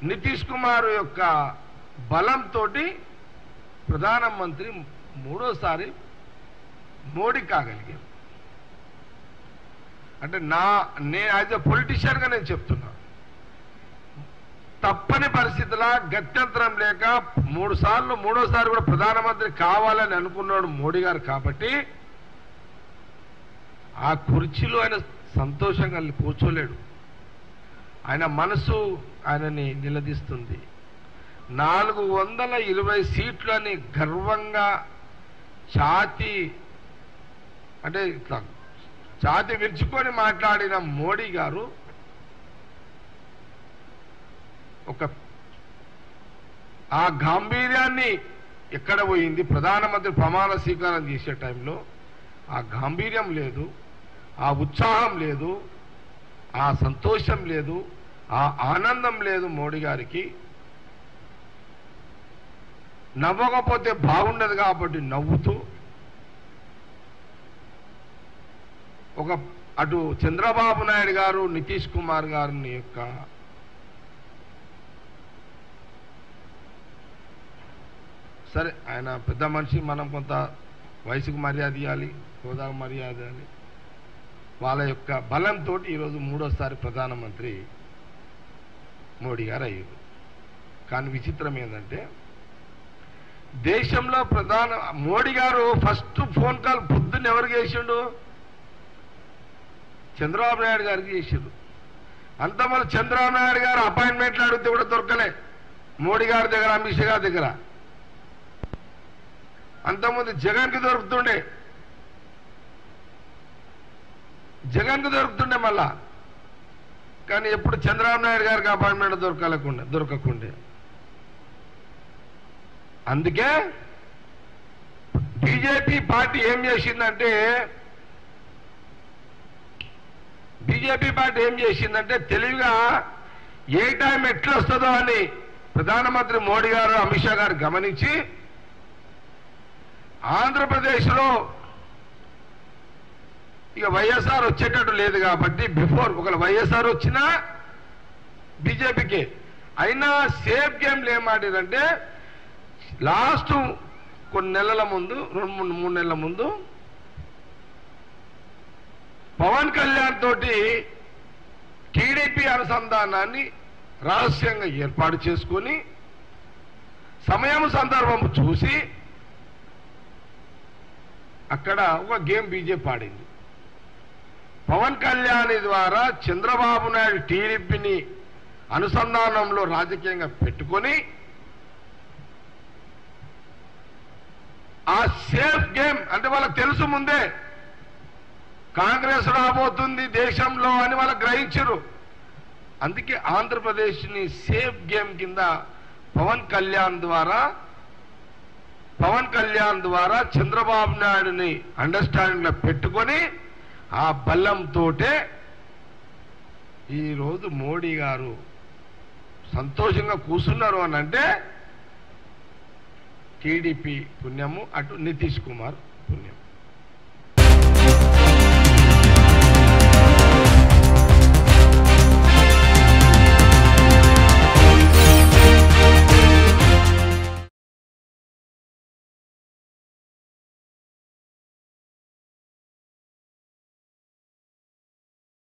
నితీష్ కుమార్ యొక్క బలంతో ప్రధానమంత్రి మూడోసారి మోడీ కాగలిగారు అంటే నా నేను యాజ్ ఎ పొలిటీషియన్గా నేను చెప్తున్నా తప్పని పరిస్థితుల గత్యంతరం లేక మూడు సార్లు మూడోసారి కూడా ప్రధానమంత్రి కావాలని అనుకున్నాడు మోడీ గారు కాబట్టి ఆ కుర్చీలో ఆయన సంతోషంగా కూర్చోలేడు ఆయన మనసు ఆయనని నిలదీస్తుంది నాలుగు వందల ఇరవై సీట్లని గర్వంగా ఛాతి అంటే ఇట్లా ఛాతి విరుచుకొని మాట్లాడిన మోడీ గారు ఒక ఆ గాంభీర్యాన్ని ఎక్కడ పోయింది ప్రధానమంత్రి ప్రమాణ స్వీకారం చేసే టైంలో ఆ గాంభీర్యం లేదు ఆ ఉత్సాహం లేదు ఆ సంతోషం లేదు ఆ ఆనందం లేదు మోడీ గారికి నవ్వకపోతే బాగుండదు కాబట్టి నవ్వుతూ ఒక అటు చంద్రబాబు నాయుడు గారు నితీష్ కుమార్ గారిని యొక్క సరే ఆయన పెద్ద మనిషి మనం కొంత వయసుకు మర్యాద ఇవ్వాలి హోదాకు మర్యాద ఇవ్వాలి వాళ్ళ యొక్క బలంతో ఈరోజు మూడోసారి ప్రధానమంత్రి మోడీ గారు అయ్యారు కానీ విచిత్రం ఏంటంటే దేశంలో ప్రధాన మోడీ గారు ఫస్ట్ ఫోన్ కాల్ పొద్దున్న ఎవరికి చేసిండు చంద్రబాబు నాయుడు గారికి చేసిండు అంత మన చంద్రబాబు నాయుడు గారు అపాయింట్మెంట్లు అడిగితే కూడా దొరకలే మోడీ గారి దగ్గర అమిత్ షా గారి దగ్గర అంతకుముందు జగన్కి దొరుకుతుండే జగన్కి దొరుకుతుండే మళ్ళా కానీ ఎప్పుడు చంద్రబాబు నాయుడు గారికి అపాయింట్మెంట్ దొరకలేకుండా దొరకకుండే అందుకే బీజేపీ పార్టీ ఏం చేసిందంటే బీజేపీ పార్టీ ఏం చేసిందంటే తెలివిగా ఏ టైం ఎట్లా వస్తుందో అని ప్రధానమంత్రి మోడీ గారు అమిత్ షా గారు గమనించి ఆంధ్రప్రదేశ్లో ఇక వైఎస్ఆర్ వచ్చేటట్టు లేదు కాబట్టి బిఫోర్ ఒకవేళ వైఎస్ఆర్ వచ్చినా బీజేపీకి అయినా సేఫ్ గేమ్లు ఏం ఆడారంటే లాస్ట్ కొన్ని నెలల ముందు రెండు మూడు మూడు నెలల ముందు పవన్ కళ్యాణ్ తోటి టీడీపీ అనుసంధానాన్ని రహస్యంగా ఏర్పాటు చేసుకొని సమయం సందర్భం చూసి అక్కడ ఒక గేమ్ బీజేపీ ఆడింది పవన్ కళ్యాణ్ ద్వారా చంద్రబాబు నాయుడు టీడీపీని అనుసంధానంలో రాజకీయంగా పెట్టుకొని ఆ సేఫ్ గేమ్ అంటే వాళ్ళకి తెలుసు ముందే కాంగ్రెస్ రాబోతుంది దేశంలో అని వాళ్ళకి గ్రహించరు అందుకే ఆంధ్రప్రదేశ్ని సేఫ్ గేమ్ కింద పవన్ కళ్యాణ్ ద్వారా పవన్ కళ్యాణ్ ద్వారా చంద్రబాబు నాయుడుని అండర్స్టాండింగ్ లో పెట్టుకొని ఆ బల్లంతోటే ఈరోజు మోడీ గారు సంతోషంగా కూర్చున్నారు అని అంటే టీడీపీ పుణ్యము అటు నితీష్ కుమార్